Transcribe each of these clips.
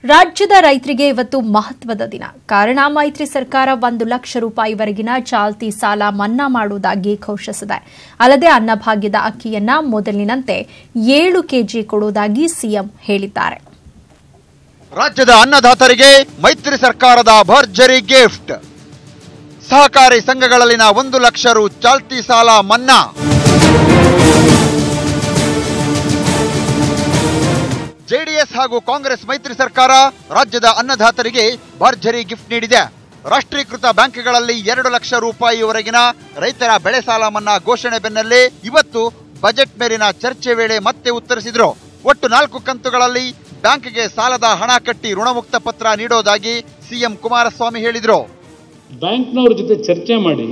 ರಾಜ್ಯದ ರೈತರಿಗೆ ಇವತ್ತು ಮಹತ್ವದ ದಿನ ಕಾರಣ ಮೈತ್ರಿ ಸರ್ಕಾರ ಒಂದು ಲಕ್ಷ ರೂಪಾಯಿವರೆಗಿನ ಚಾಲ್ತಿ ಸಾಲ ಮನ್ನಾ ಮಾಡುವುದಾಗಿ ಘೋಷಿಸಿದೆ ಅಲ್ಲದೆ ಅನ್ನಭಾಗ್ಯದ ಅಕ್ಕಿಯನ್ನ ಮೊದಲಿನಂತೆ ಏಳು ಕೆಜಿ ಕೊಡುವುದಾಗಿ ಸಿಎಂ ಹೇಳಿದ್ದಾರೆ ರಾಜ್ಯದ ಅನ್ನದಾತರಿಗೆ ಮೈತ್ರಿ ಸರ್ಕಾರದ ಭರ್ಜರಿ ಗಿಫ್ಟ್ ಸಹಕಾರಿ ಸಂಘಗಳಲ್ಲಿನ ಒಂದು ಲಕ್ಷ ರು ಚಾಲ್ತಿ ಸಾಲ ಮನ್ನಾ ಜೆಡಿಎಸ್ ಹಾಗೂ ಕಾಂಗ್ರೆಸ್ ಮೈತ್ರಿ ಸರ್ಕಾರ ರಾಜ್ಯದ ಅನ್ನದಾತರಿಗೆ ಭರ್ಜರಿ ಗಿಫ್ಟ್ ನೀಡಿದೆ ರಾಷ್ಟ್ರೀಕೃತ ಬ್ಯಾಂಕ್ಗಳಲ್ಲಿ ಎರಡು ಲಕ್ಷ ರೂಪಾಯಿವರೆಗಿನ ರೈತರ ಬೆಳೆ ಸಾಲ ಮನ್ನಾ ಘೋಷಣೆ ಬೆನ್ನಲ್ಲೇ ಇವತ್ತು ಬಜೆಟ್ ಮೇಲಿನ ಚರ್ಚೆ ವೇಳೆ ಮತ್ತೆ ಉತ್ತರಿಸಿದ್ರು ಒಟ್ಟು ನಾಲ್ಕು ಕಂತುಗಳಲ್ಲಿ ಬ್ಯಾಂಕ್ಗೆ ಸಾಲದ ಹಣ ಕಟ್ಟಿ ಋಣಮುಕ್ತ ಪತ್ರ ನೀಡೋದಾಗಿ ಸಿಎಂ ಕುಮಾರಸ್ವಾಮಿ ಹೇಳಿದ್ರು ಬ್ಯಾಂಕ್ನವ್ರ ಜೊತೆ ಚರ್ಚೆ ಮಾಡಿ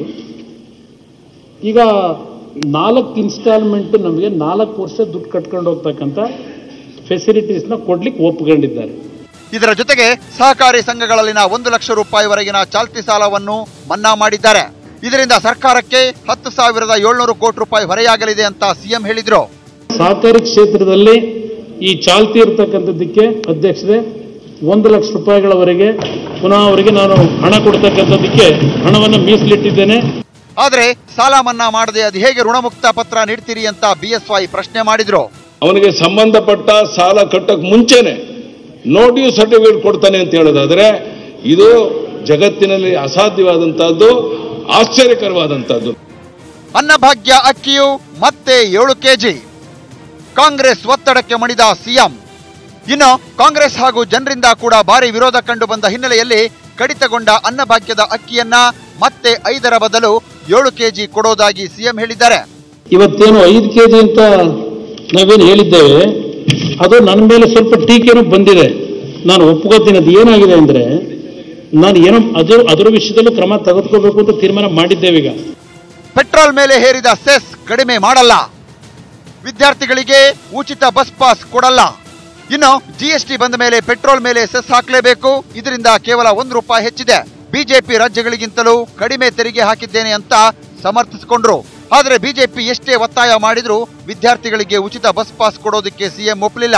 ಈಗ ನಾಲ್ಕು ಇನ್ಸ್ಟಾಲ್ಮೆಂಟ್ ನಮಗೆ ನಾಲ್ಕು ವರ್ಷ ದುಡ್ಡು ಕಟ್ಕೊಂಡು ಹೋಗ್ತಕ್ಕಂಥ ಫೆಸಿಲಿಟೀಸ್ನ ಕೊಡ್ಲಿಕ್ಕೆ ಒಪ್ಕೊಂಡಿದ್ದಾರೆ ಇದರ ಜೊತೆಗೆ ಸಹಕಾರಿ ಸಂಘಗಳಲ್ಲಿನ ಒಂದು ಲಕ್ಷ ರೂಪಾಯಿವರೆಗಿನ ಚಾಲ್ತಿ ಸಾಲವನ್ನು ಮನ್ನಾ ಮಾಡಿದ್ದಾರೆ ಇದರಿಂದ ಸರ್ಕಾರಕ್ಕೆ ಹತ್ತು ಸಾವಿರದ ಏಳ್ನೂರು ಕೋಟಿ ರೂಪಾಯಿ ಹೊರೆಯಾಗಲಿದೆ ಅಂತ ಸಿಎಂ ಹೇಳಿದ್ರು ಸಹಕಾರಿ ಕ್ಷೇತ್ರದಲ್ಲಿ ಈ ಚಾಲ್ತಿ ಇರ್ತಕ್ಕಂಥದ್ದಕ್ಕೆ ಅಧ್ಯಕ್ಷರೇ ಒಂದು ಲಕ್ಷ ರೂಪಾಯಿಗಳವರೆಗೆ ಪುನಃ ಅವರಿಗೆ ನಾನು ಹಣ ಕೊಡ್ತಕ್ಕಂಥದ್ದಕ್ಕೆ ಹಣವನ್ನು ಮೀಸಲಿಟ್ಟಿದ್ದೇನೆ ಆದ್ರೆ ಸಾಲ ಮನ್ನಾ ಮಾಡದೆ ಅದು ಹೇಗೆ ಋಣಮುಕ್ತ ಪತ್ರ ನೀಡ್ತೀರಿ ಅಂತ ಬಿಎಸ್ವೈ ಪ್ರಶ್ನೆ ಮಾಡಿದ್ರು ಅವನಿಗೆ ಸಂಬಂಧಪಟ್ಟ ಸಾಲ ಕಟ್ಟಕ್ ಮುಂಚೆನೆ ನೋ ಡ್ಯೂ ಸರ್ಟಿಫಿಕೇಟ್ ಕೊಡ್ತಾನೆ ಅಂತ ಹೇಳೋದಾದ್ರೆ ಇದು ಜಗತ್ತಿನಲ್ಲಿ ಅಸಾಧ್ಯವಾದಂತಹದ್ದು ಆಶ್ಚರ್ಯಕರವಾದಂತಹದ್ದು ಅನ್ನಭಾಗ್ಯ ಅಕ್ಕಿಯು ಮತ್ತೆ ಏಳು ಕೆಜಿ ಕಾಂಗ್ರೆಸ್ ಒತ್ತಡಕ್ಕೆ ಮಣಿದ ಸಿಎಂ ಇನ್ನು ಕಾಂಗ್ರೆಸ್ ಹಾಗೂ ಜನರಿಂದ ಕೂಡ ಭಾರಿ ವಿರೋಧ ಕಂಡು ಬಂದ ಹಿನ್ನೆಲೆಯಲ್ಲಿ ಕಡಿತಗೊಂಡ ಅನ್ನಭಾಗ್ಯದ ಅಕ್ಕಿಯನ್ನ ಮತ್ತೆ ಐದರ ಬದಲು ಏಳು ಕೆಜಿ ಕೊಡೋದಾಗಿ ಸಿಎಂ ಹೇಳಿದ್ದಾರೆ ಇವತ್ತೇನು ಐದು ಕೆ ಜಿ ಅಂತ ನಾವೇನು ಹೇಳಿದ್ದೇವೆ ಅದು ನನ್ನ ಮೇಲೆ ಸ್ವಲ್ಪ ಟೀಕೆನೂ ಬಂದಿದೆ ನಾನು ಒಪ್ಕೋತೀನಿ ಅದು ಏನಾಗಿದೆ ಅಂದರೆ ನಾನು ಏನೋ ಅದು ಅದರ ವಿಷಯದಲ್ಲೂ ಕ್ರಮ ತೆಗೆದುಕೋಬೇಕು ಅಂತ ತೀರ್ಮಾನ ಮಾಡಿದ್ದೇವೆ ಈಗ ಪೆಟ್ರೋಲ್ ಮೇಲೆ ಹೇರಿದ ಸೆಸ್ ಕಡಿಮೆ ಮಾಡಲ್ಲ ವಿದ್ಯಾರ್ಥಿಗಳಿಗೆ ಉಚಿತ ಬಸ್ ಪಾಸ್ ಕೊಡಲ್ಲ ಇನ್ನು ಜಿಎಸ್ಟಿ ಬಂದ ಮೇಲೆ ಪೆಟ್ರೋಲ್ ಮೇಲೆ ಸೆಸ್ ಹಾಕಲೇಬೇಕು ಇದರಿಂದ ಕೇವಲ ಒಂದು ರೂಪಾಯಿ ಹೆಚ್ಚಿದೆ ಬಿಜೆಪಿ ರಾಜ್ಯಗಳಿಗಿಂತಲೂ ಕಡಿಮೆ ತೆರಿಗೆ ಹಾಕಿದ್ದೇನೆ ಅಂತ ಸಮರ್ಥಿಸಿಕೊಂಡ್ರು ಆದರೆ ಬಿಜೆಪಿ ಎಷ್ಟೇ ಒತ್ತಾಯ ಮಾಡಿದ್ರೂ ವಿದ್ಯಾರ್ಥಿಗಳಿಗೆ ಉಚಿತ ಬಸ್ ಪಾಸ್ ಕೊಡೋದಕ್ಕೆ ಸಿಎಂ ಒಪ್ಪಲಿಲ್ಲ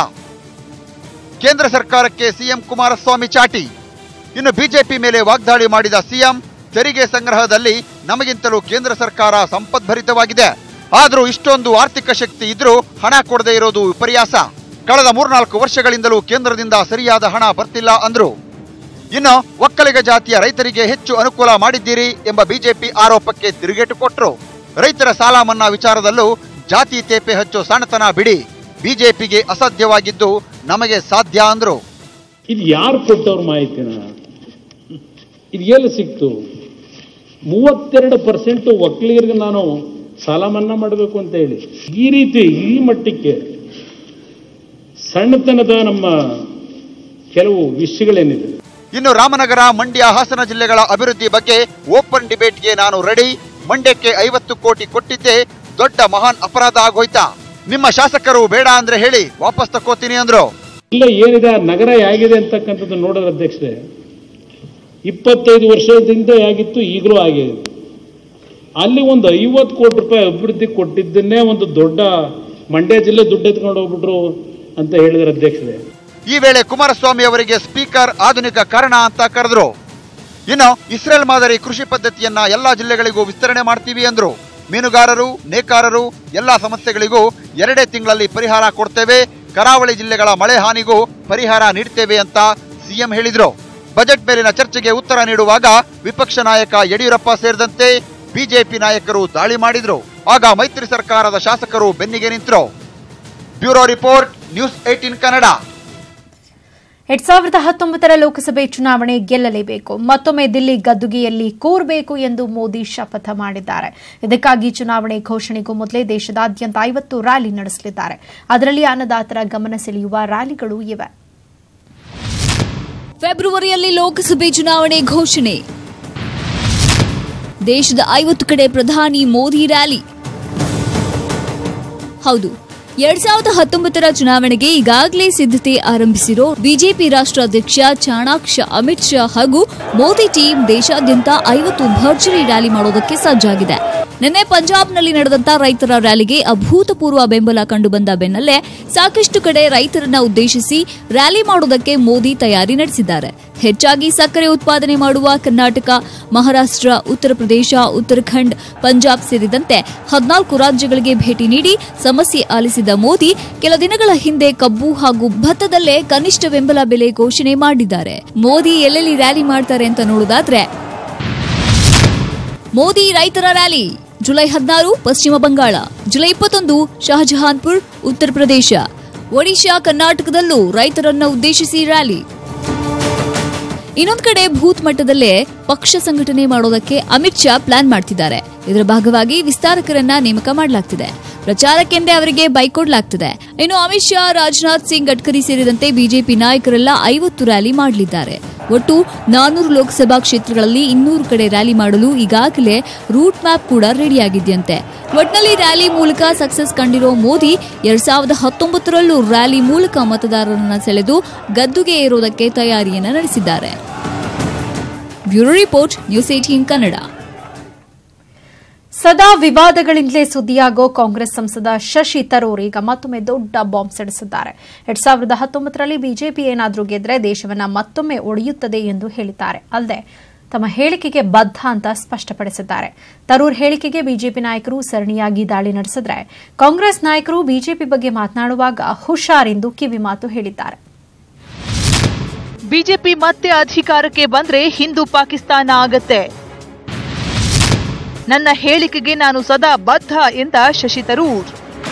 ಕೇಂದ್ರ ಸರ್ಕಾರಕ್ಕೆ ಸಿಎಂ ಕುಮಾರಸ್ವಾಮಿ ಚಾಟಿ ಇನ್ನು ಬಿಜೆಪಿ ಮೇಲೆ ವಾಗ್ದಾಳಿ ಮಾಡಿದ ಸಿಎಂ ತೆರಿಗೆ ಸಂಗ್ರಹದಲ್ಲಿ ನಮಗಿಂತಲೂ ಕೇಂದ್ರ ಸರ್ಕಾರ ಸಂಪದ್ಭರಿತವಾಗಿದೆ ಆದರೂ ಇಷ್ಟೊಂದು ಆರ್ಥಿಕ ಶಕ್ತಿ ಇದ್ರೂ ಹಣ ಕೊಡದೇ ಇರೋದು ವಿಪರ್ಯಾಸ ಕಳೆದ ಮೂರ್ನಾಲ್ಕು ವರ್ಷಗಳಿಂದಲೂ ಕೇಂದ್ರದಿಂದ ಸರಿಯಾದ ಹಣ ಬರ್ತಿಲ್ಲ ಅಂದ್ರು ಇನ್ನು ಒಕ್ಕಲಿಗ ಜಾತಿಯ ರೈತರಿಗೆ ಹೆಚ್ಚು ಅನುಕೂಲ ಮಾಡಿದ್ದೀರಿ ಎಂಬ ಬಿಜೆಪಿ ಆರೋಪಕ್ಕೆ ತಿರುಗೇಟು ಕೊಟ್ರು ರೈತರ ಸಾಲ ಮನ್ನಾ ವಿಚಾರದಲ್ಲೂ ಜಾತಿ ತೇಪೆ ಹಚ್ಚೋ ಸಣ್ಣತನ ಬಿಡಿ ಬಿಜೆಪಿಗೆ ಅಸಾಧ್ಯವಾಗಿದ್ದು ನಮಗೆ ಸಾಧ್ಯ ಅಂದ್ರು ಇದು ಯಾರು ಕೊಟ್ಟವ್ರ ಮಾಹಿತಿನ ಇದು ಎಲ್ಲಿ ಸಿಕ್ತು ಮೂವತ್ತೆರಡು ಪರ್ಸೆಂಟ್ ಒಕ್ಕಲಿಗರಿಗೆ ನಾನು ಸಾಲ ಮನ್ನಾ ಮಾಡಬೇಕು ಅಂತ ಹೇಳಿ ಈ ರೀತಿ ಈ ಮಟ್ಟಕ್ಕೆ ಸಣ್ಣತನದ ನಮ್ಮ ಕೆಲವು ವಿಷಯಗಳೇನಿದೆ ಇನ್ನು ರಾಮನಗರ ಮಂಡ್ಯ ಹಾಸನ ಜಿಲ್ಲೆಗಳ ಅಭಿವೃದ್ಧಿ ಬಗ್ಗೆ ಓಪನ್ ಡಿಬೇಟ್ಗೆ ನಾನು ರೆಡಿ ಮಂಡ್ಯಕ್ಕೆ ಐವತ್ತು ಕೋಟಿ ಕೊಟ್ಟಿದ್ದೆ ದೊಡ್ಡ ಮಹಾನ್ ಅಪರಾಧ ಆಗೋಯ್ತಾ ನಿಮ್ಮ ಶಾಸಕರು ಬೇಡ ಅಂದ್ರೆ ಹೇಳಿ ವಾಪಸ್ ತಕ್ಕೋತೀನಿ ಅಂದ್ರು ಇಲ್ಲ ಏನಿದೆ ಆ ನಗರ ಹೇಗಿದೆ ಅಂತಕ್ಕಂಥದ್ದು ನೋಡೋದು ಅಧ್ಯಕ್ಷರೇ ಇಪ್ಪತ್ತೈದು ವರ್ಷದಿಂದ ಆಗಿತ್ತು ಈಗಲೂ ಆಗಿದೆ ಅಲ್ಲಿ ಒಂದು ಐವತ್ತು ಕೋಟಿ ರೂಪಾಯಿ ಅಭಿವೃದ್ಧಿ ಕೊಟ್ಟಿದ್ದನ್ನೇ ಒಂದು ದೊಡ್ಡ ಮಂಡ್ಯ ಜಿಲ್ಲೆ ದುಡ್ಡು ಎತ್ಕೊಂಡು ಹೋಗ್ಬಿಟ್ರು ಅಂತ ಹೇಳಿದ್ರು ಅಧ್ಯಕ್ಷರೇ ಈ ವೇಳೆ ಕುಮಾರಸ್ವಾಮಿ ಅವರಿಗೆ ಸ್ಪೀಕರ್ ಆಧುನಿಕ ಕಾರಣ ಅಂತ ಕರೆದ್ರು ಇನ್ನು ಇಸ್ರೇಲ್ ಮಾದರಿ ಕೃಷಿ ಪದ್ಧತಿಯನ್ನ ಎಲ್ಲಾ ಜಿಲ್ಲೆಗಳಿಗೂ ವಿಸ್ತರಣೆ ಮಾಡ್ತೀವಿ ಅಂದ್ರು ಮೀನುಗಾರರು ನೇಕಾರರು ಎಲ್ಲಾ ಸಮಸ್ಯೆಗಳಿಗೂ ಎರಡೇ ತಿಂಗಳಲ್ಲಿ ಪರಿಹಾರ ಕೊಡ್ತೇವೆ ಕರಾವಳಿ ಜಿಲ್ಲೆಗಳ ಮಳೆ ಹಾನಿಗೂ ಪರಿಹಾರ ನೀಡ್ತೇವೆ ಅಂತ ಸಿಎಂ ಹೇಳಿದ್ರು ಬಜೆಟ್ ಮೇಲಿನ ಚರ್ಚೆಗೆ ಉತ್ತರ ನೀಡುವಾಗ ವಿಪಕ್ಷ ನಾಯಕ ಯಡಿಯೂರಪ್ಪ ಸೇರಿದಂತೆ ಬಿಜೆಪಿ ನಾಯಕರು ದಾಳಿ ಮಾಡಿದ್ರು ಆಗ ಮೈತ್ರಿ ಸರ್ಕಾರದ ಶಾಸಕರು ಬೆನ್ನಿಗೆ ನಿಂತರು bureau report news eighteen Kannada ಎರಡ್ ಸಾವಿರದ ಹತ್ತೊಂಬತ್ತರ ಲೋಕಸಭೆ ಚುನಾವಣೆ ಗೆಲ್ಲಲೇಬೇಕು ಮತ್ತೊಮ್ಮೆ ದಿಲ್ಲಿ ಗದ್ದುಗೆಯಲ್ಲಿ ಕೂರಬೇಕು ಎಂದು ಮೋದಿ ಶಪಥ ಮಾಡಿದ್ದಾರೆ ಇದಕ್ಕಾಗಿ ಚುನಾವಣೆ ಘೋಷಣೆಗೂ ಮೊದಲೇ ದೇಶದಾದ್ಯಂತ ಐವತ್ತು ರ್ಯಾಲಿ ನಡೆಸಲಿದ್ದಾರೆ ಅದರಲ್ಲಿ ಅನ್ನದಾತರ ಗಮನ ಸೆಳೆಯುವ ರ್ಯಾಲಿಗಳು ಇವೆ ಫೆಬ್ರವರಿಯಲ್ಲಿ ಲೋಕಸಭೆ ಚುನಾವಣೆ ಘೋಷಣೆ ದೇಶದ ಐವತ್ತು ಕಡೆ ಪ್ರಧಾನಿ ಮೋದಿ ರ್ಯಾಲಿ ಹೌದು ಎರಡ್ ಸಾವಿರದ ಹತ್ತೊಂಬತ್ತರ ಚುನಾವಣೆಗೆ ಈಗಾಗಲೇ ಸಿದ್ಧತೆ ಆರಂಭಿಸಿರೋ ಬಿಜೆಪಿ ರಾಷ್ಟ್ರಾಧ್ಯಕ್ಷ ಚಾಣಾಕ್ಷ ಅಮಿತ್ ಶಾ ಹಾಗೂ ಮೋದಿ ಟೀಮ್ ದೇಶಾದ್ಯಂತ ಐವತ್ತು ಭರ್ಜರಿ ರ್ಯಾಲಿ ಮಾಡೋದಕ್ಕೆ ಸಜ್ಜಾಗಿದೆ ನಿನ್ನೆ ಪಂಜಾಬ್ನಲ್ಲಿ ನಡೆದಂತ ರೈತರ ರ್ಯಾಲಿಗೆ ಅಭೂತಪೂರ್ವ ಬೆಂಬಲ ಕಂಡುಬಂದ ಬೆನ್ನಲ್ಲೇ ಸಾಕಷ್ಟು ಕಡೆ ರೈತರನ್ನ ಉದ್ದೇಶಿಸಿ ರ್ಯಾಲಿ ಮಾಡೋದಕ್ಕೆ ಮೋದಿ ತಯಾರಿ ನಡೆಸಿದ್ದಾರೆ ಹೆಚ್ಚಾಗಿ ಸಕ್ಕರೆ ಉತ್ಪಾದನೆ ಮಾಡುವ ಕರ್ನಾಟಕ ಮಹಾರಾಷ್ಟ್ರ ಉತ್ತರ ಪ್ರದೇಶ ಉತ್ತರಾಖಂಡ್ ಪಂಜಾಬ್ ಸೇರಿದಂತೆ ಹದಿನಾಲ್ಕು ರಾಜ್ಯಗಳಿಗೆ ಭೇಟಿ ನೀಡಿ ಸಮಸ್ಯೆ ಆಲಿಸಿದ ಮೋದಿ ಕೆಲ ದಿನಗಳ ಹಿಂದೆ ಕಬ್ಬು ಹಾಗೂ ಭತ್ತದಲ್ಲೇ ಕನಿಷ್ಠ ಬೆಂಬಲ ಬೆಲೆ ಘೋಷಣೆ ಮಾಡಿದ್ದಾರೆ ಮೋದಿ ಎಲ್ಲೆಲ್ಲಿ ರ್ಯಾಲಿ ಮಾಡ್ತಾರೆ ಅಂತ ನೋಡೋದಾದ್ರೆ ಮೋದಿ ರೈತರ ರ್ಯಾಲಿ ಜುಲೈ ಹದಿನಾರು ಪಶ್ಚಿಮ ಬಂಗಾಳ ಜುಲೈ ಇಪ್ಪತ್ತೊಂದು ಶಹಜಹಾನ್ಪುರ್ ಉತ್ತರ ಪ್ರದೇಶ ಒಡಿಶಾ ಕರ್ನಾಟಕದಲ್ಲೂ ರೈತರನ್ನ ಉದ್ದೇಶಿಸಿ ರ್ಯಾಲಿ ಇನ್ನೊಂದು ಕಡೆ ಬೂತ್ ಮಟ್ಟದಲ್ಲೇ ಪಕ್ಷ ಸಂಘಟನೆ ಮಾಡೋದಕ್ಕೆ ಅಮಿತ್ ಶಾ ಪ್ಲಾನ್ ಮಾಡ್ತಿದ್ದಾರೆ ಇದರ ಭಾಗವಾಗಿ ವಿಸ್ತಾರಕರನ್ನ ನೇಮಕ ಮಾಡಲಾಗ್ತಿದೆ ಪ್ರಚಾರಕ್ಕೆಂದೇ ಅವರಿಗೆ ಬೈಕೊಡ್ಲಾಗ್ತಿದೆ ಇನ್ನು ಅಮಿತ್ ಶಾ ರಾಜನಾಥ್ ಸಿಂಗ್ ಗಡ್ಕರಿ ಸೇರಿದಂತೆ ಬಿಜೆಪಿ ನಾಯಕರೆಲ್ಲ ಐವತ್ತು ರ್ಯಾಲಿ ಮಾಡಲಿದ್ದಾರೆ ಒಟ್ಟು ನಾನೂರು ಲೋಕಸಭಾ ಕ್ಷೇತ್ರಗಳಲ್ಲಿ ಇನ್ನೂರು ಕಡೆ ರ್ಯಾಲಿ ಮಾಡಲು ಈಗಾಗಲೇ ರೂಟ್ ಮ್ಯಾಪ್ ಕೂಡ ರೆಡಿಯಾಗಿದೆಯಂತೆ ಒಟ್ನಲ್ಲಿ ರ್ಯಾಲಿ ಮೂಲಕ ಸಕ್ಸಸ್ ಕಂಡಿರೋ ಮೋದಿ ಎರಡ್ ಸಾವಿರದ ಹತ್ತೊಂಬತ್ತರಲ್ಲೂ ರ್ಯಾಲಿ ಮೂಲಕ ಮತದಾರರನ್ನ ಸೆಳೆದು ಗದ್ದುಗೆ ಏರೋದಕ್ಕೆ ತಯಾರಿಯನ್ನ ನಡೆಸಿದ್ದಾರೆ bureau report news eighteen Kannada ಸದಾ ವಿವಾದಗಳಿಂದಲೇ ಸುದ್ದಿಯಾಗೋ ಕಾಂಗ್ರೆಸ್ ಸಂಸದ ಶಶಿ ತರೂರ್ ಈಗ ಮತ್ತೊಮ್ಮೆ ದೊಡ್ಡ ಬಾಂಬ್ ಸಿಡಿಸಿದ್ದಾರೆ ಎರಡ್ ಸಾವಿರದ ಹತ್ತೊಂಬತ್ತರಲ್ಲಿ ಬಿಜೆಪಿ ಏನಾದರೂ ಗೆದ್ರೆ ದೇಶವನ್ನ ಮತ್ತೊಮ್ಮೆ ಒಡೆಯುತ್ತದೆ ಎಂದು ಹೇಳಿದ್ದಾರೆ ಅಲ್ಲದೆ ತಮ್ಮ ಹೇಳಿಕೆಗೆ ಬದ್ಧ ಅಂತ ಸ್ಪಷ್ಟಪಡಿಸಿದ್ದಾರೆ ತರೂರ್ ಹೇಳಿಕೆಗೆ ಬಿಜೆಪಿ ನಾಯಕರು ಸರಣಿಯಾಗಿ ದಾಳಿ ನಡೆಸಿದ್ರೆ ಕಾಂಗ್ರೆಸ್ ನಾಯಕರು ಬಿಜೆಪಿ ಬಗ್ಗೆ ಮಾತನಾಡುವಾಗ ಹುಷಾರೆಂದು ಕಿವಿಮಾತು ಹೇಳಿದ್ದಾರೆ ಬಿಜೆಪಿ ಮತ್ತೆ ಅಧಿಕಾರಕ್ಕೆ ಬಂದ್ರೆ ಹಿಂದೂ ಪಾಕಿಸ್ತಾನ ಆಗತ್ತೆ ನನ್ನ ಹೇಳಿಕೆಗೆ ನಾನು ಸದಾ ಬದ್ಧ ಎಂದ ಶಶಿ ತರೂರ್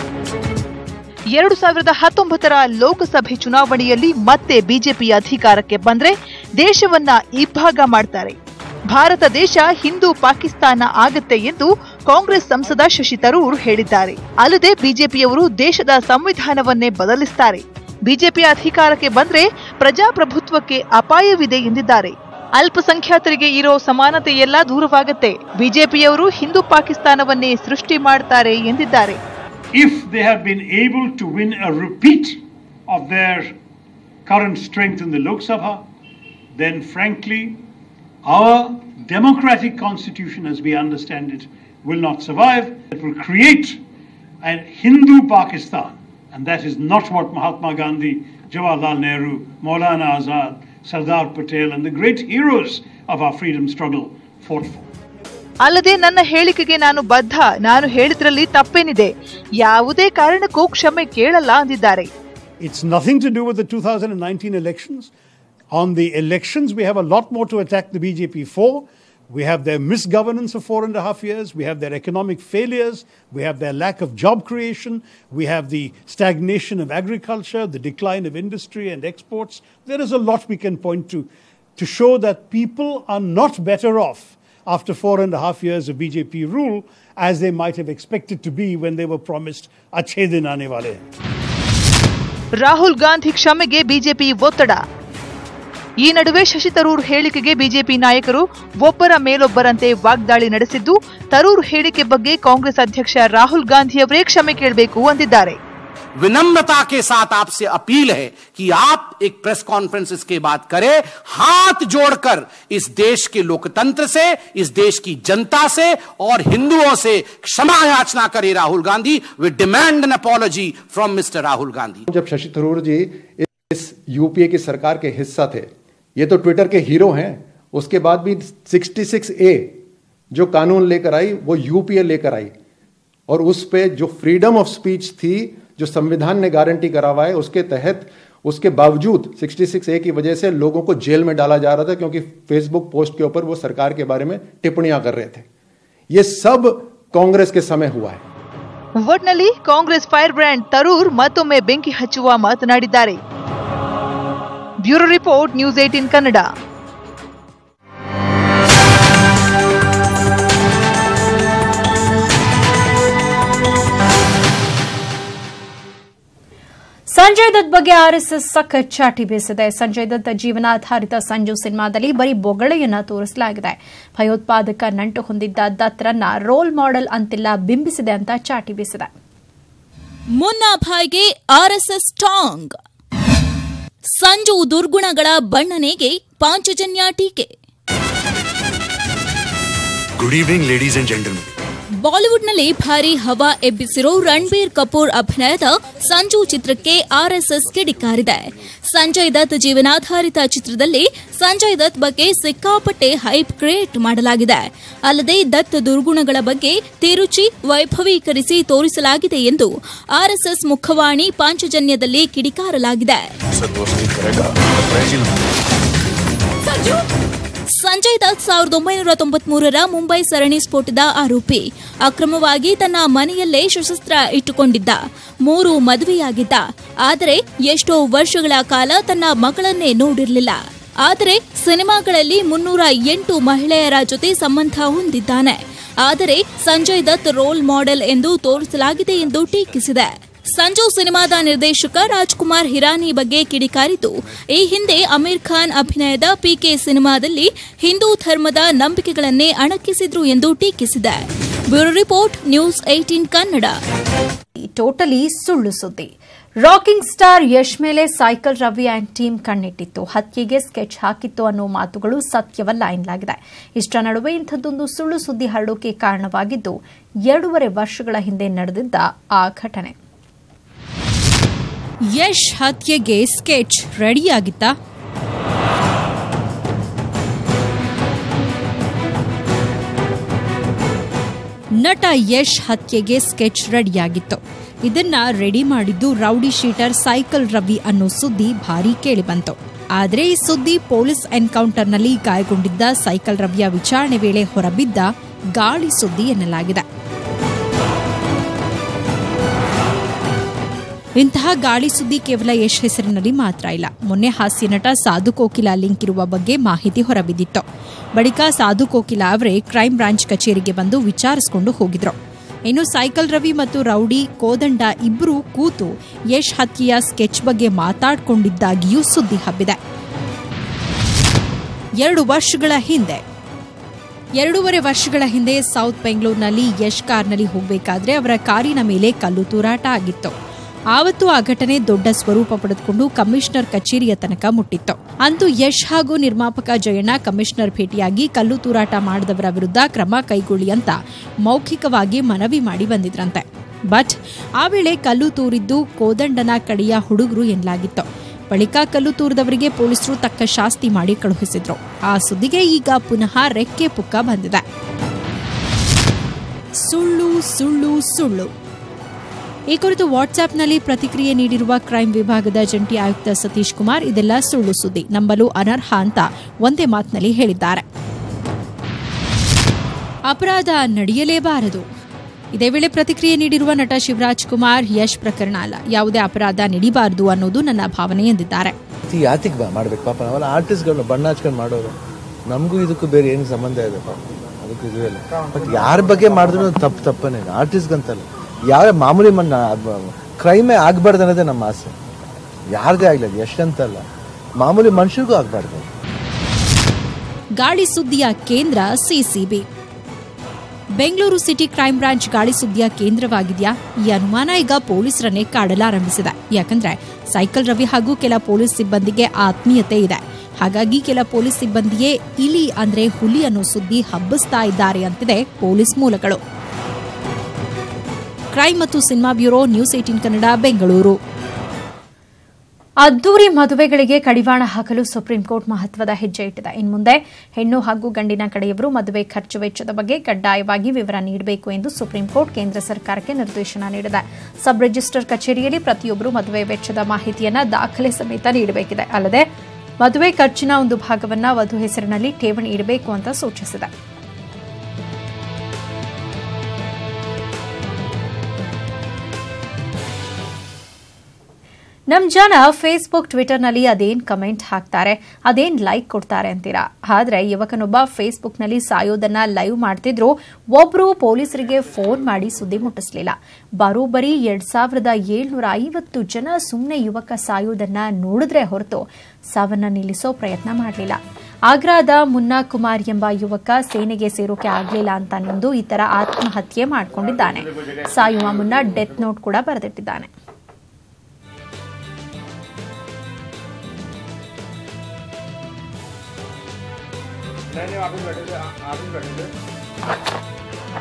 ಎರಡು ಸಾವಿರದ ಹತ್ತೊಂಬತ್ತರ ಲೋಕಸಭೆ ಚುನಾವಣೆಯಲ್ಲಿ ಮತ್ತೆ ಬಿಜೆಪಿ ಅಧಿಕಾರಕ್ಕೆ ಬಂದ್ರೆ ದೇಶವನ್ನ ಇಬ್ಬಾಗ ಮಾಡ್ತಾರೆ ಭಾರತ ದೇಶ ಹಿಂದೂ ಪಾಕಿಸ್ತಾನ ಆಗತ್ತೆ ಎಂದು ಕಾಂಗ್ರೆಸ್ ಸಂಸದ ಶಶಿ ತರೂರ್ ಹೇಳಿದ್ದಾರೆ ಅಲ್ಲದೆ ಬಿಜೆಪಿಯವರು ದೇಶದ ಸಂವಿಧಾನವನ್ನೇ ಬದಲಿಸ್ತಾರೆ ಬಿಜೆಪಿ ಅಧಿಕಾರಕ್ಕೆ ಬಂದ್ರೆ ಪ್ರಜಾಪ್ರಭುತ್ವಕ್ಕೆ ಅಪಾಯವಿದೆ ಎಂದಿದ್ದಾರೆ ಅಲ್ಪಸಂಖ್ಯಾತರಿಗೆ ಇರೋ ಸಮಾನತೆ ಎಲ್ಲ ದೂರವಾಗತ್ತೆ ಬಿಜೆಪಿಯವರು ಹಿಂದೂ ಪಾಕಿಸ್ತಾನವನ್ನೇ ಸೃಷ್ಟಿ ಮಾಡ್ತಾರೆ ಎಂದಿದ್ದಾರೆ if they have been able to win a repeat of their current strength in the Lok Sabha, then frankly, our democratic constitution as we understand it will not survive. It will create a Hindu Pakistan, and that is not what Mahatma Gandhi, Jawaharlal Nehru, Maulana Azad, Sardar Patel, and the great heroes of our freedom struggle fought for. ಅಲ್ಲದೆ ನನ್ನ ಹೇಳಿಕೆಗೆ ನಾನು ಬದ್ಧ ನಾನು ಹೇಳಿದ್ರಲ್ಲಿ ತಪ್ಪೇನಿದೆ ಯಾವುದೇ ಕಾರಣಕ್ಕೂ ಕ್ಷಮೆ ಕೇಳಲ್ಲ ಅಂದಿದ್ದಾರೆ It's nothing to do with the 2019 elections. On the elections, we have a lot more to attack the BJP for. We have their misgovernance of four and a half years. We have their economic failures. We have their lack of job creation. We have the stagnation of agriculture, the decline of industry and exports. There is a lot we can point to to show that people are not better off after four and a half years of BJP rule as they might have expected to be when they were promised Achhe din aane wale hain. Rahul Gandhi ಕ್ಷಮೆಗೆ BJP ಒತ್ತಡ ಈ ನಡುವೆ ಶಶಿ ತರೂರ್ ಹೇಳಿಕೆಗೆ BJP ನಾಯಕರು ಒಬ್ಬರ ಮೇಲೊಬ್ಬರಂತೆ ವಾಗ್ದಾಳಿ ನಡೆಸಿದ್ದು ತರೂರ್ ಹೇಳಿಕೆ ಬಗ್ಗೆ ಕಾಂಗ್ರೆಸ್ ಅಧ್ಯಕ್ಷ ರಾಹುಲ್ ಗಾಂಧಿಯವರೇ ಕ್ಷಮೆ ಕೇಳಬೇಕು ಅಂದಿದ್ದಾರೆ विनम्रता के साथ आपसे अपील है कि आप एक प्रेस कॉन्फ्रेंस इसके बाद करें हाथ जोड़कर इस देश के लोकतंत्र से इस देश की जनता से और हिंदुओं से क्षमा याचना करें Rahul Gandhi we demand an apology from mister Rahul Gandhi जब शशि थरूर जी इस यूपीए की सरकार के हिस्सा थे ये तो ट्विटर के हीरो हैं उसके बाद भी 66 ए जो कानून लेकर आई वो यूपीए लेकर आई और उस पे जो फ्रीडम ऑफ स्पीच थी जो संविधान ने गारंटी करा हुआ है उसके तहत उसके बावजूद 66 ए की वजह से लोगों को जेल में डाला जा रहा था क्योंकि फेसबुक पोस्ट के ऊपर वो सरकार के बारे में टिप्पणियां कर रहे थे ये सब कांग्रेस के समय हुआ है ಒಟ್ನಲ್ಲಿ ಕಾಂಗ್ರೆಸ್ ಫೈರ್ ಬ್ರ್ಯಾಂಡ್ ತರೂರ್ ಮತ್ತೊಮ್ಮೆ ಬೆಂಕಿ ಹಚ್ಚುವ ಮಾತನಾಡಿದ್ದಾರೆ bureau report news eighteen Kannada Sanjay Dutt ಬಗ್ಗೆ ಆರ್ಎಸ್ಎಸ್ ಸಖತ್ ಚಾಟಿ ಬೀಸಿದೆ ಸಂಜಯ್ ದತ್ ಜೀವನಾಧಾರಿತ ಸಂಜು ಸಿನಿಮಾದಲ್ಲಿ ಬರೀ ಬೊಗಳೆಯನ್ನ ತೋರಿಸಲಾಗಿದೆ ಭಯೋತ್ಪಾದಕ ನಂಟು ಹೊಂದಿದ್ದ ದತ್ರನ್ನ ರೋಲ್ ಮಾಡೆಲ್ ಅಂತಿಲ್ಲ ಬಿಂಬಿಸಿದೆ ಅಂತ ಚಾಟಿ ಬೀಸಿದೆ ಮುನ್ನಾ ಭಾಯ್ಗೆ ಆರ್ಎಸ್ಎಸ್ ಟಾಂಗ್ ಸಂಜು ದುರ್ಗುಣಗಳ ಬಣ್ಣನೆಗೆ ಪಾಂಚಜನ್ಯ ಟೀಕೆ Good evening, ladies and gentlemen. ಬಾಲಿವುಡ್ನಲ್ಲಿ ಭಾರಿ ಹವಾ ಎಬ್ಬಿಸಿರೋ ರಣಬೀರ್ ಕಪೂರ್ ಅಭಿನಯದ ಸಂಜು ಚಿತ್ರಕ್ಕೆ ಆರ್ಎಸ್ಎಸ್ ಕಿಡಿಕಾರಿದೆ ಸಂಜಯ್ ದತ್ ಜೀವನಾಧಾರಿತ ಚಿತ್ರದಲ್ಲಿ ಸಂಜಯ್ ದತ್ ಬಗ್ಗೆ ಸಿಕ್ಕಾಪಟ್ಟೆ ಹೈಪ್ ಕ್ರಿಯೇಟ್ ಮಾಡಲಾಗಿದೆ ಅಲ್ಲದೆ ದತ್ ದುರ್ಗುಣಗಳ ಬಗ್ಗೆ ತಿರುಚಿ ವೈಭವೀಕರಿಸಿ ತೋರಿಸಲಾಗಿದೆ ಎಂದು ಆರ್ಎಸ್ಎಸ್ ಮುಖವಾಣಿ ಪಾಂಚಜನ್ಯದಲ್ಲಿ ಕಿಡಿಕಾರಲಾಗಿದೆ ಸಂಜಯ್ ದತ್ ಸಾವಿರದ ಒಂಬೈನೂರ ತೊಂಬತ್ಮೂರರ ಮುಂಬೈ ಸರಣಿ ಸ್ಫೋಟದ ಆರೋಪಿ ಅಕ್ರಮವಾಗಿ ತನ್ನ ಮನೆಯಲ್ಲೇ ಸಶಸ್ತ್ರ ಇಟ್ಟುಕೊಂಡಿದ್ದ ಮೂರು ಮದುವೆಯಾಗಿದ್ದ ಆದರೆ ಎಷ್ಟೋ ವರ್ಷಗಳ ಕಾಲ ತನ್ನ ಮಗಳನ್ನೇ ನೋಡಿರಲಿಲ್ಲ ಆದರೆ ಸಿನಿಮಾಗಳಲ್ಲಿ ಮುನ್ನೂರ ಎಂಟು ಮಹಿಳೆಯರ ಜೊತೆ ಸಂಬಂಧ ಹೊಂದಿದ್ದಾನೆ ಆದರೆ ಸಂಜಯ್ ದತ್ ರೋಲ್ ಮಾಡೆಲ್ ಎಂದು ತೋರಿಸಲಾಗಿದೆ ಎಂದು ಟೀಕಿಸಿದೆ ಸಂಜು ಸಿನಿಮಾದ ನಿರ್ದೇಶಕ ರಾಜ್ಕುಮಾರ್ ಹಿರಾನಿ ಬಗ್ಗೆ ಕಿಡಿಕಾರಿದ್ದು ಈ ಹಿಂದೆ ಅಮೀರ್ ಖಾನ್ ಅಭಿನಯದ ಪಿಕೆ ಸಿನಿಮಾದಲ್ಲಿ ಹಿಂದೂ ಧರ್ಮದ ನಂಬಿಕೆಗಳನ್ನೇ ಅಣಕಿಸಿದ್ರು ಎಂದು ಟೀಕಿಸಿದೆ bureau report news eighteen Kannada totally ಸುಳ್ಳು ಸುದ್ದಿ ರಾಕಿಂಗ್ ಸ್ಟಾರ್ ಯಶ್ ಮೇಲೆ ಸೈಕಲ್ ರವಿ ಆ್ಯಂಡ್ ಟೀಮ್ ಕಣ್ಣಿಟ್ಟಿತ್ತು ಹತ್ಯೆಗೆ ಸ್ಕೆಚ್ ಹಾಕಿತ್ತು ಅನ್ನೋ ಮಾತುಗಳು ಸತ್ಯವಲ್ಲ ಎನ್ನಲಾಗಿದೆ ಇಷ್ಟರ ನಡುವೆ ಇಂಥದ್ದೊಂದು ಸುಳ್ಳು ಸುದ್ದಿ ಹರಡೋಕೆ ಕಾರಣವಾಗಿದ್ದು ಎರಡೂವರೆ ವರ್ಷಗಳ ಹಿಂದೆ ನಡೆದಿದ್ದ ಆ ಘಟನೆ ಯಶ್ ಹತ್ಯೆಗೆ ಸ್ಕೆಚ್ ರೆಡಿಯಾಗಿತ್ತಾ ನಟ ಯಶ್ ಹತ್ಯೆಗೆ ಸ್ಕೆಚ್ ರೆಡಿಯಾಗಿತ್ತು ಇದನ್ನ ರೆಡಿ ಮಾಡಿದ್ದು ರೌಡಿ ಶೀಟರ್ ಸೈಕಲ್ ರವಿ ಅನ್ನೋ ಸುದ್ದಿ ಭಾರಿ ಕೇಳಿಬಂತು ಆದರೆ ಈ ಸುದ್ದಿ ಪೊಲೀಸ್ ಎನ್ಕೌಂಟರ್ನಲ್ಲಿ ಗಾಯಗೊಂಡಿದ್ದ ಸೈಕಲ್ ರವಿಯ ವಿಚಾರಣೆ ವೇಳೆ ಹೊರಬಿದ್ದ ಗಾಳಿ ಸುದ್ದಿ ಎನ್ನಲಾಗಿದೆ ಇಂತಹ ಗಾಳಿ ಸುದ್ದಿ ಕೇವಲ ಯಶ್ ಹೆಸರಿನಲ್ಲಿ ಮಾತ್ರ ಇಲ್ಲ ಮೊನ್ನೆ ಹಾಸ್ಯ ನಟ ಸಾಧು ಕೋಕಿಲ ಲಿಂಕ್ ಇರುವ ಬಗ್ಗೆ ಮಾಹಿತಿ ಹೊರಬಿದ್ದಿತ್ತು ಬಳಿಕ ಸಾಧು ಕೋಕಿಲ ಅವರೇ ಕ್ರೈಂ ಬ್ರಾಂಚ್ ಕಚೇರಿಗೆ ಬಂದು ವಿಚಾರಿಸಿಕೊಂಡು ಹೋಗಿದ್ರು ಇನ್ನು ಸೈಕಲ್ ರವಿ ಮತ್ತು ರೌಡಿ ಕೋದಂಡ ಇಬ್ಬರೂ ಕೂತು ಯಶ್ ಹತ್ಯೆಯ ಸ್ಕೆಚ್ ಬಗ್ಗೆ ಮಾತಾಡಿಕೊಂಡಿದ್ದಾಗಿಯೂ ಸುದ್ದಿ ಹಬ್ಬಿದೆ ಎರಡು ವರ್ಷಗಳ ಹಿಂದೆ ಎರಡೂವರೆ ವರ್ಷಗಳ ಹಿಂದೆ ಸೌತ್ ಬೆಂಗಳೂರಿನಲ್ಲಿ ಯಶ್ ಕಾರ್ನಲ್ಲಿ ಹೋಗಬೇಕಾದ್ರೆ ಅವರ ಕಾರಿನ ಮೇಲೆ ಕಲ್ಲು ತೂರಾಟ ಆಗಿತ್ತು ಆವತ್ತು ಆ ಘಟನೆ ದೊಡ್ಡ ಸ್ವರೂಪ ಪಡೆದುಕೊಂಡು ಕಮಿಷನರ್ ಕಚೇರಿಯ ತನಕ ಮುಟ್ಟಿತ್ತು ಅಂದು ಯಶ್ ಹಾಗೂ ನಿರ್ಮಾಪಕ ಜಯಣ್ಣ ಕಮಿಷನರ್ ಭೇಟಿಯಾಗಿ ಕಲ್ಲು ತೂರಾಟ ಮಾಡಿದವರ ವಿರುದ್ಧ ಕ್ರಮ ಕೈಗೊಳ್ಳಿ ಅಂತ ಮೌಖಿಕವಾಗಿ ಮನವಿ ಮಾಡಿ ಬಂದಿದ್ರಂತೆ ಬಟ್ ಆ ವೇಳೆ ಕಲ್ಲು ತೂರಿದ್ದು ಕೋದಂಡನ ಕಡೆಯ ಹುಡುಗರು ಎನ್ನಲಾಗಿತ್ತು ಬಳಿಕ ಕಲ್ಲು ತೂರಿದವರಿಗೆ ಪೊಲೀಸರು ತಕ್ಕ ಶಾಸ್ತಿ ಮಾಡಿ ಕಳುಹಿಸಿದ್ರು ಆ ಸುದ್ದಿಗೆ ಈಗ ಪುನಃ ರೆಕ್ಕೆ ಪುಕ್ಕ ಬಂದಿದೆ ಸುಳ್ಳು ಸುಳ್ಳು ಸುಳ್ಳು ಈ ಕುರಿತು ವಾಟ್ಸ್ಆಪ್ನಲ್ಲಿ ಪ್ರತಿಕ್ರಿಯೆ ನೀಡಿರುವ ಕ್ರೈಂ ವಿಭಾಗದ ಜಂಟಿ ಆಯುಕ್ತ ಸತೀಶ್ ಕುಮಾರ್ ಇದೆಲ್ಲ ಸುಳ್ಳು ಸುದ್ದಿ ನಂಬಲು ಅನರ್ಹ ಅಂತ ಒಂದೇ ಮಾತಿನಲ್ಲಿ ಹೇಳಿದ್ದಾರೆ ಅಪರಾಧ ನಡೆಯಲೇಬಾರದು ಇದೇ ವೇಳೆ ಪ್ರತಿಕ್ರಿಯೆ ನೀಡಿರುವ ನಟ ಶಿವರಾಜ್ ಕುಮಾರ್ ಯಶ್ ಪ್ರಕರಣ ಅಲ್ಲ ಯಾವುದೇ ಅಪರಾಧ ನಡೀಬಾರದು ಅನ್ನೋದು ನನ್ನ ಭಾವನೆ ಎಂದಿದ್ದಾರೆ ಯಾತಿಗೆ ಬಾ ಮಾಡ್ಬೇಕು ಪಾಪ ನಾವೆಲ್ಲ ಆರ್ಟಿಸ್ಟ್ಗಳನ್ನ ಬಣ್ಣ ಹಚ್ಕೊಂಡು ಮಾಡೋರು ನಮಗೂ ಇದಕ್ಕೂ ಬೇರೆ ಏನು ಸಂಬಂಧ ಇದೆ ಪಾಪ ಅದಕ್ಕೂ ಇದು ಇಲ್ಲ ಬಟ್ ಯಾರ ಬಗ್ಗೆ ಮಾಡಿದ್ರು ತಪ್ಪು ತಪ್ಪನೇ ಆರ್ಟಿಸ್ಟ್ಗಂತಲ್ಲ ಯಾವ ಮಾಮೂಲಿ ಮನ್ನ ಕ್ರೈಮೇ ಆಗ್ಬಾರ್ದು ಅನ್ನೋದೇ ನಮ್ಮ ಆಸೆ ಯಾರಿಗೇ ಆಗ್ಲಿ ಅದು ಎಷ್ಟಂತಲ್ಲ ಮಾಮೂಲಿ ಮನುಷ್ಯರಿಗೂ ಆಗ್ಬಾರ್ದು ಗಾಳಿ ಸುದ್ದಿಯ ಕೇಂದ್ರ CCB Bengaluru city crime branch ಗಾಳಿ ಸುದ್ದಿಯ ಕೇಂದ್ರವಾಗಿದೆಯಾ ಈ ಅನುಮಾನ ಈಗ ಪೊಲೀಸರನ್ನೇ ಕಾಡಲಾರಂಭಿಸಿದೆ ಯಾಕಂದ್ರೆ ಸೈಕಲ್ ರವಿ ಹಾಗೂ ಕೆಲ ಪೊಲೀಸ್ ಸಿಬ್ಬಂದಿಗೆ ಆತ್ಮೀಯತೆ ಇದೆ ಹಾಗಾಗಿ ಕೆಲ ಪೊಲೀಸ್ ಸಿಬ್ಬಂದಿಯೇ ಇಲಿ ಅಂದ್ರೆ ಹುಲಿ ಅನ್ನೋ ಸುದ್ದಿ ಹಬ್ಬಿಸ್ತಾ ಇದ್ದಾರೆ ಅಂತಿದೆ ಪೊಲೀಸ್ ಮೂಲಗಳು ಕ್ರೈಂ ಮತ್ತು cinema bureau news eighteen Kannada Bengaluru ಅದ್ದೂರಿ ಮದುವೆಗಳಿಗೆ ಕಡಿವಾಣ ಹಾಕಲು ಸುಪ್ರೀಂ ಕೋರ್ಟ್ ಮಹತ್ವದ ಹೆಜ್ಜೆ ಇಟ್ಟಿದೆ ಇನ್ಮುಂದೆ ಹೆಣ್ಣು ಹಾಗೂ ಗಂಡಿನ ಕಡೆಯವರು ಮದುವೆ ಖರ್ಚು ವೆಚ್ಚದ ಬಗ್ಗೆ ಕಡ್ಡಾಯವಾಗಿ ವಿವರ ನೀಡಬೇಕು ಎಂದು ಸುಪ್ರೀಂ ಕೋರ್ಟ್ ಕೇಂದ್ರ ಸರ್ಕಾರಕ್ಕೆ ನಿರ್ದೇಶನ ನೀಡಿದೆ ಸಬ್ ರಿಜಿಸ್ಟರ್ ಕಚೇರಿಯಲ್ಲಿ ಪ್ರತಿಯೊಬ್ಬರು ಮದುವೆ ವೆಚ್ಚದ ಮಾಹಿತಿಯನ್ನು ದಾಖಲೆ ಸಮೇತ ನೀಡಬೇಕಿದೆ ಅಲ್ಲದೆ ಮದುವೆ ಖರ್ಚಿನ ಒಂದು ಭಾಗವನ್ನು ವಧು ಹೆಸರಿನಲ್ಲಿ ಠೇವಣಿ ಇಡಬೇಕು ಅಂತ ಸೂಚಿಸಿದೆ ನಮ್ ಜನ ಫೇಸ್ಬುಕ್ ಟ್ವಿಟರ್ನಲ್ಲಿ ಅದೇನ್ ಕಮೆಂಟ್ ಹಾಕ್ತಾರೆ ಅದೇನ್ ಲೈಕ್ ಕೊಡ್ತಾರೆ ಅಂತೀರಾ ಆದ್ರೆ ಯುವಕನೊಬ್ಬ ಫೇಸ್ಬುಕ್ನಲ್ಲಿ ಸಾಯೋದನ್ನ ಲೈವ್ ಮಾಡ್ತಿದ್ರು ಒಬ್ರು ಪೊಲೀಸರಿಗೆ ಫೋನ್ ಮಾಡಿ ಸುದ್ದಿ ಮುಟ್ಟಿಸಲಿಲ್ಲ ಬರೋಬ್ಬರಿ ಎರಡ್ ಸಾವಿರದ ಏಳ್ನೂರ ಐವತ್ತು ಜನ ಸುಮ್ಮನೆ ಯುವಕ ಸಾಯೋದನ್ನ ನೋಡಿದ್ರೆ ಹೊರತು ಸಾವನ್ನ ನಿಲ್ಲಿಸೋ ಪ್ರಯತ್ನ ಮಾಡಲಿಲ್ಲ ಆಗ್ರಾದ ಮುನ್ನಾ ಕುಮಾರ್ ಎಂಬ ಯುವಕ ಸೇನೆಗೆ ಸೇರೋಕೆ ಆಗಲಿಲ್ಲ ಅಂತ ನಿಂದು ಈ ತರ ಆತ್ಮಹತ್ಯೆ ಮಾಡಿಕೊಂಡಿದ್ದಾನೆ ಸಾಯುವ ಮುನ್ನ ಡೆತ್ ನೋಟ್ ಕೂಡ ಬರೆದಿಟ್ಟಿದ್ದಾನೆ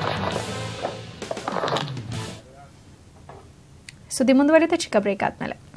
ಸುದ್ದಿ ಮುಂದುವರಿದ ಚಿಕ್ಕ ಬ್ರೇಕ್ ಆದ್ಮೇಲೆ